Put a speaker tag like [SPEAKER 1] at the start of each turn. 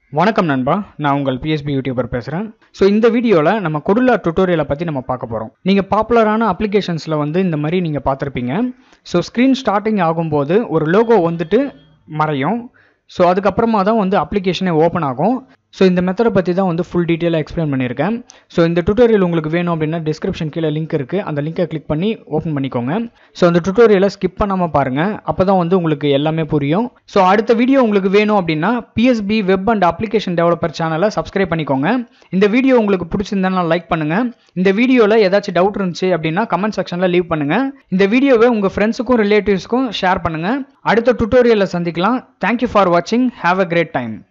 [SPEAKER 1] வணக்கம் நண்பா நான் உங்கள் பிஎஸ்பி யூடியூபர் பேசுகிறேன் ஸோ இந்த வீடியோவில் நம்ம கொடுலா டுட்டோரியலை பற்றி நம்ம பார்க்க போகிறோம் நீங்கள் பாப்புலரான அப்ளிகேஷன்ஸில் வந்து இந்த மாதிரி நீங்கள் பார்த்துருப்பீங்க ஸோ ஸ்க்ரீன் ஸ்டார்டிங் ஆகும்போது ஒரு லோகோ வந்துட்டு மறையும் ஸோ அதுக்கப்புறமா தான் வந்து அப்ளிகேஷனே ஓப்பன் ஆகும் ஸோ இந்த மெத்தடை பற்றி தான் வந்து ஃபுல் டீட்டெயிலாக எக்ஸ்பிளைன் பண்ணியிருக்கேன் ஸோ இந்த டுட்டோரியல் உங்களுக்கு வேணும் அப்படின்னா டிஸ்கிரிப்ஷன் கீழே லிங்க் இருக்குது அந்த லிங்கை கிளிக் பண்ணி ஓப்பன் பண்ணிக்கோங்க ஸோ அந்த டுட்டோரியலை ஸ்கிப் பண்ணாமல் பாருங்கள் அப்போ தான் வந்து உங்களுக்கு எல்லாமே புரியும் ஸோ அடுத்த வீடியோ உங்களுக்கு வேணும் அப்படின்னா PSP web and application developer சேனலை சப்ஸ்கிரைப் பண்ணிக்கோங்க இந்த வீடியோ உங்களுக்கு பிடிச்சிருந்தா லைக் பண்ணுங்கள் இந்த வீடியோவில் ஏதாச்சும் டவுட் இருந்துச்சு அப்படின்னா கமெண்ட் செக்ஷனில் லீவ் பண்ணுங்கள் இந்த வீடியோவை உங்கள் ஃப்ரெண்ட்ஸுக்கும் ரிலேட்டிவ்ஸ்க்கும் ஷேர் பண்ணுங்கள் அடுத்த டுட்டோரியலில் சந்திக்கலாம் தேங்க்யூ ஃபார் வாட்சிங் ஹாவ் அ கிரேட் டைம்